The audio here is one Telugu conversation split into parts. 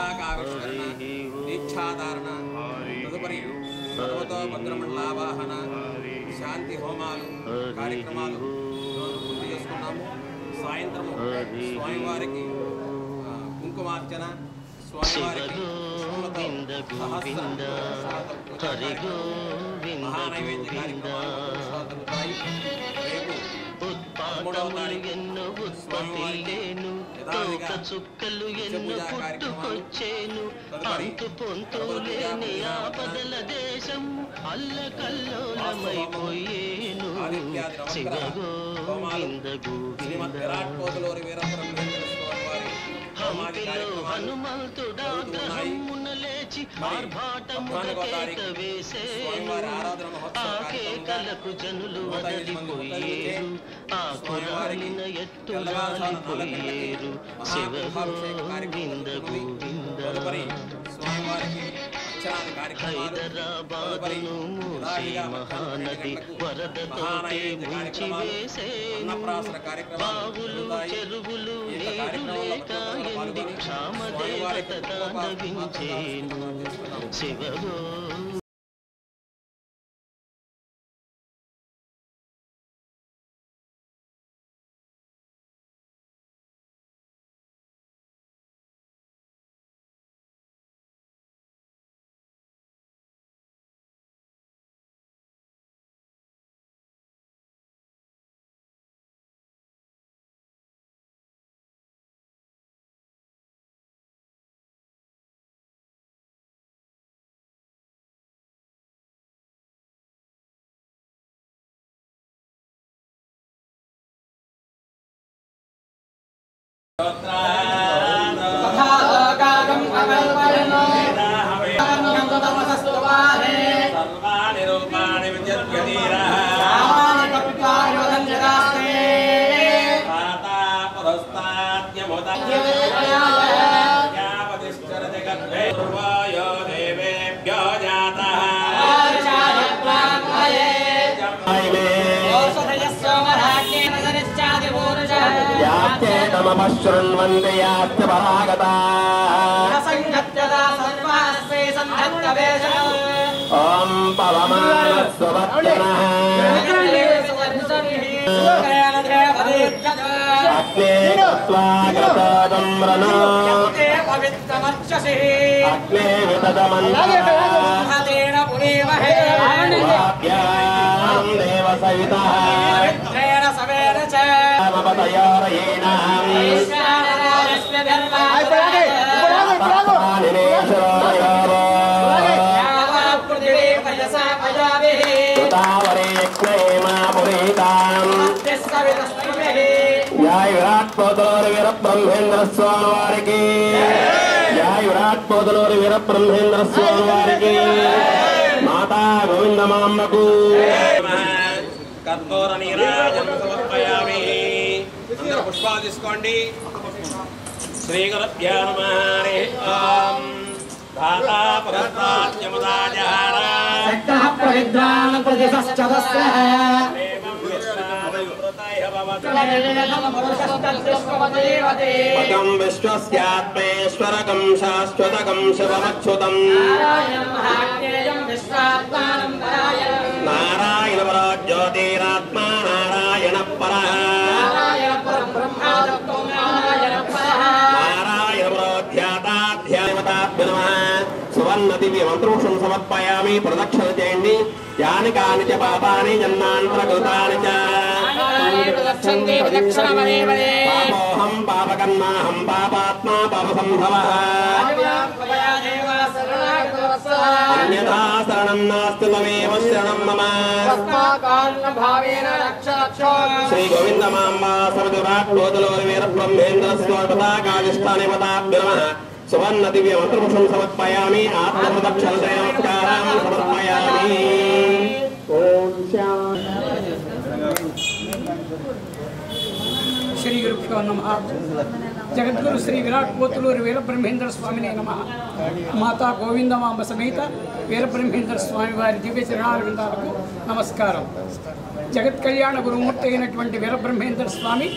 పతాకావిష్కరణ దీక్షాధారణ తదుపరి సర్వతో భద్రమండలావాహన శాంతి హోమాలు కార్యక్రమాలు ఈరోజు పూర్తి చేసుకున్నాము సాయంత్రము స్వామివారికి ఆ, కుంకుమార్చన స్వామివారికి పూలతో సహస్ర పుష్పాలతో హరి గోవింద మహానైవేద్య గోవింద కార్యక్రమాలు జరుగుతాయి రేపు ఉత్పాతములు ఎన్నో ఉత్పత్తిలేను తోక చుక్కలు ఎన్నో పుట్టుకొచ్చేను అంతు పొంతు లేని ఆపదల దేశం అల్లకల్లోలమైపోయేను శివ గోవింద శ్రీమద్ విరాట్ గోవింద కోతులూరి వీరబ్రహ్మేంద్ర స్వామి వారి హోమాది హంపిలో కార్యక్రమాలు హనుమంతుడాగ్రహమున లేచి ఆర్భాటమున కేక వేసేను ఆ కేకలకు జనులు వదలిపోయేరు ఆ కురాలిన ఎత్తులాలిపోయేరు శివ గోవింద తదుపరి గోవింద స్వామివారికి అర్చనాది కార్యక్రమాలు హైదరాబాదును మూసి మహానది వరదతోటే ముంచి వేసేను బావులు చెరువులు నీరు లేక ఎండి క్షామదేవత తాండవించేను శివ సర్వాణి రూపాణి విద్యద్గతీరః పాతా పురస్తాద్యముదయావతిశ్చరతి గర్భే పూర్వాయో దేవేభ్యో జాతः యాత్యేతమపశృణ్వంతి యాత్య పరాగతా ఓం పవమానస్వవర్జనః అగ్నే గత్వాగతాదం రణో అగ్నే వితదమన్నః వాక్యాం దేవ సవితః జై విరాట్ పోతలూరు వీర బ్రహ్మేంద్ర స్వామి వారికి జై విరాట్ పోతలూరు వీర బ్రహ్మేంద్ర స్వామి వారికి మాతా గోవిందమాంబకు కర్పూర నీరాజనం సమర్పయామి అందరూ పుష్పాలు తీసుకోండి శ్రీ గురుభ్యో నమః హరి ఓం దాతా పురస్తాద్యముదాజహార దేవం విశ్వాదమృతయ భవతు పదం విశ్వస్యాత్మేశ్వరకం శాశ్వతకం శివమచ్యుతం నారాయణ పర జ్యోతిరాత్మా నారాయణ పర నారాయణ పరోధ్యాతాధ్యాయవతాభ్య నమ సువర్ణ దివ్య మంత్రోషం సమర్పయామి ప్రదక్షిణ చేయండి యాని కాని చ పాపాని జన్మాంతరకృతాని చ పాపోహం పాపకర్మాహం పాపాత్మా పాపసంభవః అన్యథా శరణం నాస్తి తమేవ శరణం మమ శ్రీ గోవిందమాంబా సమదురాట్ లోదలోరి వీర బ్రహ్మేంద్ర స్వపతాకాదిష్టాని పదాభ్య నమ సువర్ణ దివ్య మంత్రపుషం సమర్పయామి ఆత్మప్రదక్షిణ నమస్కారం సమర్పయామి ఓం శాంతి శ్రీ గురుభ్యో నమ జగద్గురు శ్రీ విరాట్ పోతులూరి వీరబ్రహ్మేంద్ర స్వామిని నమ మాతా గోవిందమాంబ సమేత వీరబ్రహ్మేంద్ర స్వామి వారి దివ్య చరణాల విందాలకు నమస్కారం జగత్ కళ్యాణ గురుమూర్తి అయినటువంటి వీరబ్రహ్మేంద్ర స్వామి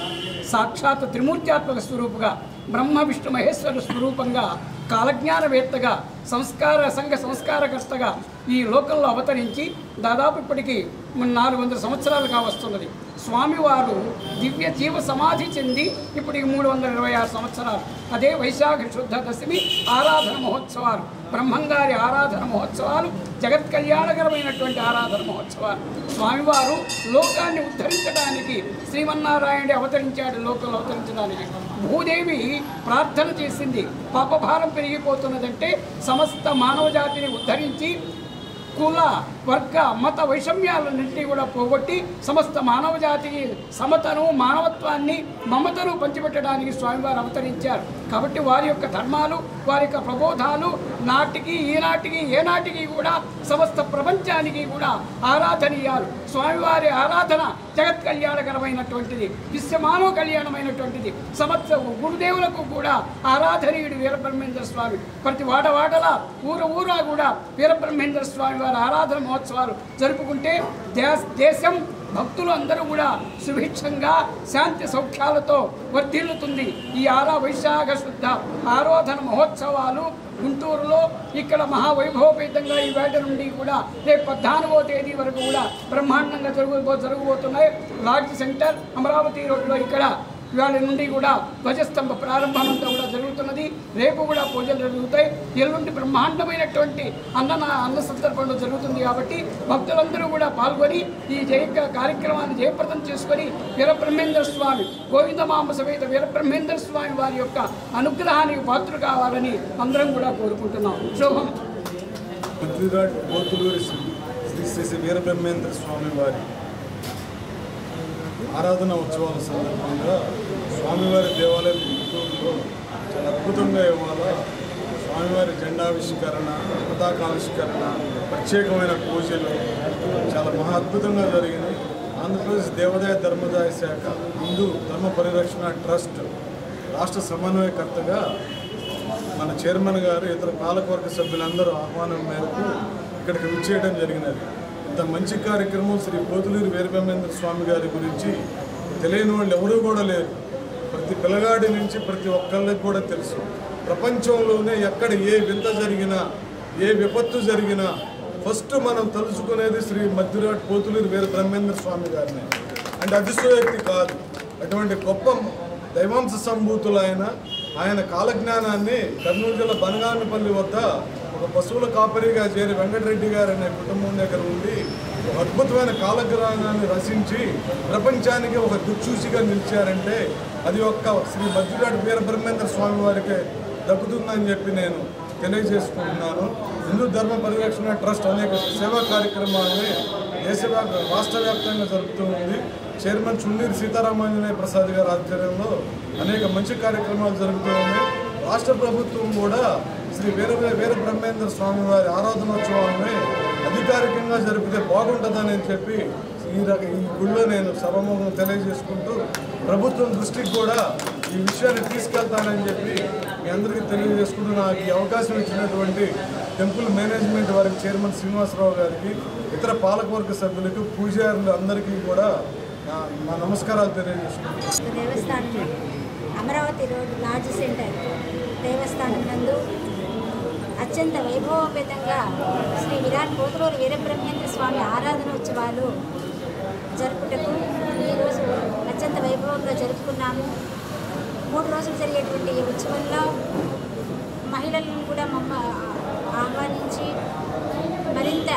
సాక్షాత్ త్రిమూర్త్యాత్మక స్వరూపుగా బ్రహ్మ విష్ణు మహేశ్వర స్వరూపంగా కాలజ్ఞానవేత్తగా సంస్కార సంఘ సంస్కారకర్తగా ఈ లోకంలో అవతరించి దాదాపు ఇప్పటికి నాలుగు వందల సంవత్సరాలుగా వస్తున్నది స్వామివారు దివ్య జీవ సమాధి చెంది ఇప్పటికి మూడు వందల ఇరవై ఆరు సంవత్సరాలు అదే వైశాఖ శుద్ధ దశమి ఆరాధన మహోత్సవాలు బ్రహ్మంగారి ఆరాధన మహోత్సవాలు జగత్ కళ్యాణకరమైనటువంటి ఆరాధన మహోత్సవాలు స్వామివారు లోకాన్ని ఉద్ధరించడానికి శ్రీమన్నారాయణుడి అవతరించాడు లోకంలో అవతరించడానికి భూదేవి ప్రార్థన చేసింది పాపభారం పెరిగిపోతున్నదంటే సమస్త మానవ జాతిని ఉద్ధరించి కుల వర్గ మత వైషమ్యాలన్నింటినీ కూడా పోగొట్టి సమస్త మానవ జాతికి సమతను మానవత్వాన్ని మమతను పంచిపెట్టడానికి స్వామివారు అవతరించారు కాబట్టి వారి యొక్క ధర్మాలు వారి యొక్క ప్రబోధాలు నాటికి ఈనాటికి ఏనాటికి కూడా సమస్త ప్రపంచానికి కూడా ఆరాధనీయాలు స్వామివారి ఆరాధన జగత్ కళ్యాణకరమైనటువంటిది విశ్వమానవ కళ్యాణమైనటువంటిది సమస్త గురుదేవులకు కూడా ఆరాధనీయుడు వీరబ్రహ్మేంద్ర స్వామి ప్రతి వాడ వాడలా ఊర ఊరా కూడా వీరబ్రహ్మేంద్ర స్వామి వారి ఆరాధన మహోత్సవాలు జరుపుకుంటే దేశ దేశం భక్తులు అందరూ కూడా సుభిక్షంగా శాంతి సౌఖ్యాలతో వర్ధిల్లుతుంది ఈ ఆరా వైశాఖ శుద్ధ ఆరాధన మహోత్సవాలు గుంటూరులో ఇక్కడ మహావైభవపేతంగా ఈ వేట నుండి కూడా రేపు పద్నాలుగో తేదీ వరకు కూడా బ్రహ్మాండంగా జరుగు జరగబోతున్నాయి లాడ్జ్ సెంటర్ అమరావతి రోడ్లో ఇక్కడ ఇవాళ నుండి కూడా ధ్వజస్తంభ ప్రారంభం అంతా కూడా జరుగుతున్నది రేపు కూడా పూజలు జరుగుతాయి ఎల్లుండి బ్రహ్మాండమైనటువంటి అన్న అన్న సందర్భంలో జరుగుతుంది కాబట్టి భక్తులందరూ కూడా పాల్గొని ఈ జయ కార్యక్రమాన్ని జయప్రదం చేసుకొని వీరబ్రహ్మేంద్ర స్వామి గోవిందమాంబ సమేత వీరబ్రహ్మేంద్ర స్వామి వారి యొక్క అనుగ్రహానికి పాత్రలు కావాలని అందరం కూడా కోరుకుంటున్నాం శుభం పృథ్వీరాజ్ పోతులూరి శ్రీ శ్రీ శ్రీ శ్రీ వీరబ్రహ్మేంద్ర స్వామి వారి ఆరాధన ఉత్సవాల సందర్భంగా స్వామివారి దేవాలయం గుంటూరులో చాలా అద్భుతంగా ఇవాళ స్వామివారి జెండావిష్కరణ పతాకావిష్కరణ ప్రత్యేకమైన పూజలు చాలా మహా అద్భుతంగా జరిగింది ఆంధ్రప్రదేశ్ దేవాదాయ ధర్మదాయ శాఖ హిందూ ధర్మ పరిరక్షణ ట్రస్ట్ రాష్ట్ర సమన్వయకర్తగా మన చైర్మన్ గారు ఇతర పాలకవర్గ సభ్యులందరూ ఆహ్వానం మేరకు ఇక్కడికి విచ్చేయడం జరిగినది ఇంత మంచి కార్యక్రమం శ్రీ పోతులూరి వీరబ్రహ్మేంద్ర స్వామి గారి గురించి తెలియని వాళ్ళు ఎవరూ కూడా లేరు ప్రతి పిల్లగాడి నుంచి ప్రతి ఒక్కళ్ళకి కూడా తెలుసు ప్రపంచంలోనే ఎక్కడ ఏ వింత జరిగినా ఏ విపత్తు జరిగినా ఫస్ట్ మనం తలుచుకునేది శ్రీ మధ్యరాట్ పోతులూరి వీర బ్రహ్మేంద్ర స్వామి గారిని అంటే అతిశయోక్తి కాదు అటువంటి గొప్ప దైవాంశ సంభూతులైన ఆయన కాలజ్ఞానాన్ని కర్నూలు జిల్లా బనగానపల్లి వద్ద ఒక పశువుల కాపరిగా చేరి వెంకటరెడ్డి గారు అనే కుటుంబం దగ్గర ఉండి ఒక అద్భుతమైన కాలజ్ఞానాన్ని రచించి ప్రపంచానికి ఒక దిక్సూచిగా నిలిచారంటే అది ఒక్క శ్రీ మధ్యరాడు వీరబ్రహ్మేంద్ర స్వామి వారికి దక్కుతుందని చెప్పి నేను తెలియజేసుకుంటున్నాను హిందూ ధర్మ పరిరక్షణ ట్రస్ట్ అనేక సేవా కార్యక్రమాలని దేశవ్యాప్త రాష్ట్ర వ్యాప్తంగా జరుపుతూ ఉంది చైర్మన్ చుండూరి సీతారామాంజనేయ ప్రసాద్ గారి ఆధ్వర్యంలో అనేక మంచి కార్యక్రమాలు జరుగుతూ ఉన్నాయి రాష్ట్ర ప్రభుత్వం కూడా శ్రీ వీర వీర బ్రహ్మేంద్ర స్వామి వారి ఆరాధనోత్సవాలని అధికారికంగా జరిపితే బాగుంటుందని చెప్పి ఈ రక ఈ గుళ్ళో నేను సభముఖం తెలియజేసుకుంటూ ప్రభుత్వం దృష్టికి కూడా ఈ విషయాన్ని తీసుకెళ్తానని చెప్పి మీ అందరికీ తెలియజేసుకుంటూ నాకు ఈ అవకాశం ఇచ్చినటువంటి టెంపుల్ మేనేజ్మెంట్ వారికి చైర్మన్ శ్రీనివాసరావు గారికి ఇతర పాలకవర్గ సభ్యులకు పూజారులు అందరికీ కూడా నా- మా నమస్కారాలు తెలియజేసుకుంటున్నాను దేవస్థానం అమరావతి రోడ్ లాడ్జ్ సెంటర్ దేవస్థానం నందు అత్యంత వైభవపేతంగా శ్రీ విరాట్ పోతులూరు వీరబ్రహ్మేంద్ర స్వామి ఆరాధనోత్సవాలు జరుపుటకు ఈరోజు అత్యంత వైభవంగా జరుపుకున్నాము మూడు రోజులు జరిగేటువంటి ఈ ఉత్సవంలో మహిళలను కూడా మమ్మ ఆహ్వానించి మరింత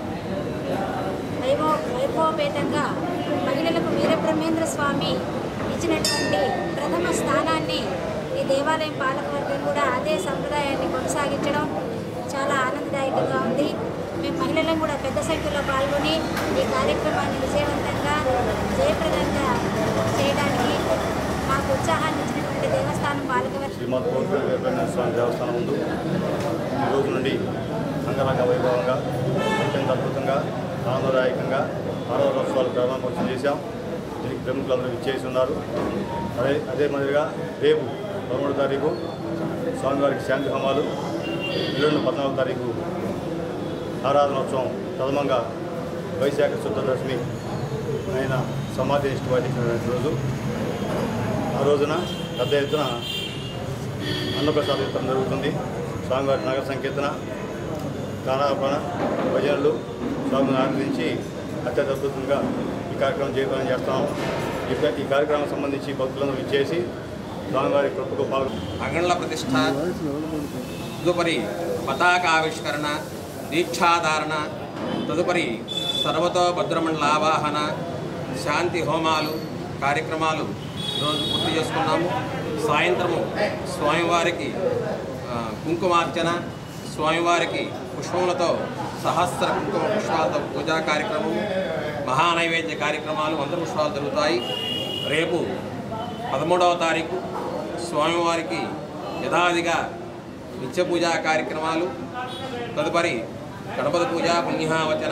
వైభవ వైభవపేతంగా మహిళలకు వీరబ్రహ్మేంద్ర స్వామి ఇచ్చినటువంటి ప్రథమ స్థానాన్ని ఈ దేవాలయం పాలకవర్గం కూడా అదే సంప్రదాయాన్ని కొనసాగించడం చాలా ఆనందదాయకంగా ఉంది మేము మహిళలను కూడా పెద్ద సంఖ్యలో పాల్గొని ఈ కార్యక్రమాన్ని విజయవంతంగా జయప్రదంగా చేయడానికి మాకు ఉత్సాహాన్ని ఇచ్చినటువంటి దేవస్థానం పాలకవర్గం శ్రీమద్ కోరుకుల వీరబ్రహ్మణ్య స్వామి దేవస్థానం ముందు ఈ రోజు నుండి అంగరంగ వైభవంగా అత్యంత అద్భుతంగా ఆనందదాయకంగా ఆరాధనోత్సవాలు ప్రారంభోత్సవం చేశాం దీనికి ప్రముఖులందరూ విచ్చేసి ఉన్నారు అదే అదే మాదిరిగా రేపు పదమూడో తారీఖు స్వామివారికి శాంతి హోమాలు ఎల్లుండి పద్నాలుగో తారీఖు ఆరాధనోత్సవం ప్రథమంగా వైశాఖ శుద్ధ దశమి ఆయన సమాధి నిష్ఠ వహించినటువంటి రోజు ఆ రోజున పెద్ద ఎత్తున అన్నప్రసాద వితరణ జరుగుతుంది స్వామివారి నగర సంకీర్తన గానాపన భజనలు స్వామిని ఆనందించి అత్యంత అద్భుతంగా ఈ కార్యక్రమం చేయడం చేస్తాము ఈ ఈ కార్యక్రమం సంబంధించి భక్తులందరూ ఇచ్చేసి స్వామివారి కృపకు పాల్గొ అగండ్ల ప్రతిష్ట తదుపరి పతాకావిష్కరణ దీక్షాధారణ తదుపరి సర్వతో భద్రమండల ఆవాహన శాంతి హోమాలు కార్యక్రమాలు ఈరోజు పూర్తి చేసుకున్నాము సాయంత్రము స్వామివారికి ఆ, కుంకుమార్చన స్వామివారికి పుష్పములతో సహస్ర కుంకుమ పుష్పాలతో పూజా కార్యక్రమము మహానైవేద్య కార్యక్రమాలు మంత్ర పుష్పాలు జరుగుతాయి రేపు పదమూడవ తారీఖు స్వామివారికి యథావిధిగా నిత్య పూజా కార్యక్రమాలు తదుపరి గణపతి పూజ పుణ్యావచన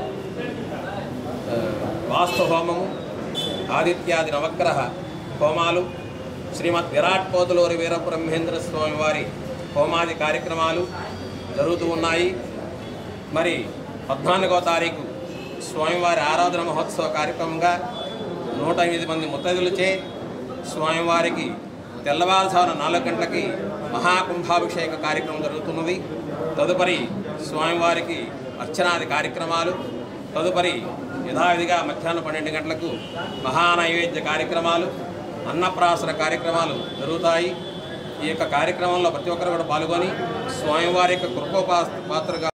ఆ, వాస్తు హోమము ఆదిత్యాది నవగ్రహ హోమాలు శ్రీమద్ విరాట్ పోతులూరి వీరబ్రహ్మేంద్ర స్వామి వారి హోమాది కార్యక్రమాలు జరుగుతూ ఉన్నాయి మరి పద్నాలుగో తారీఖు స్వామివారి ఆరాధన మహోత్సవ కార్యక్రమంగా నూట ఎనిమిది మంది ముత్తైదులచే స్వామివారికి తెల్లవారుజామున నాలుగు గంటలకి మహాకుంభాభిషేక కార్యక్రమం జరుగుతున్నది తదుపరి స్వామివారికి అర్చనాది కార్యక్రమాలు తదుపరి యథావిధిగా మధ్యాహ్నం పన్నెండు గంటలకు మహానైవేద్య కార్యక్రమాలు అన్నప్రాసన కార్యక్రమాలు జరుగుతాయి ఈ యొక్క కార్యక్రమంలో ప్రతి ఒక్కరు కూడా పాల్గొని స్వామివారి యొక్క కృపోపా పాత్రగా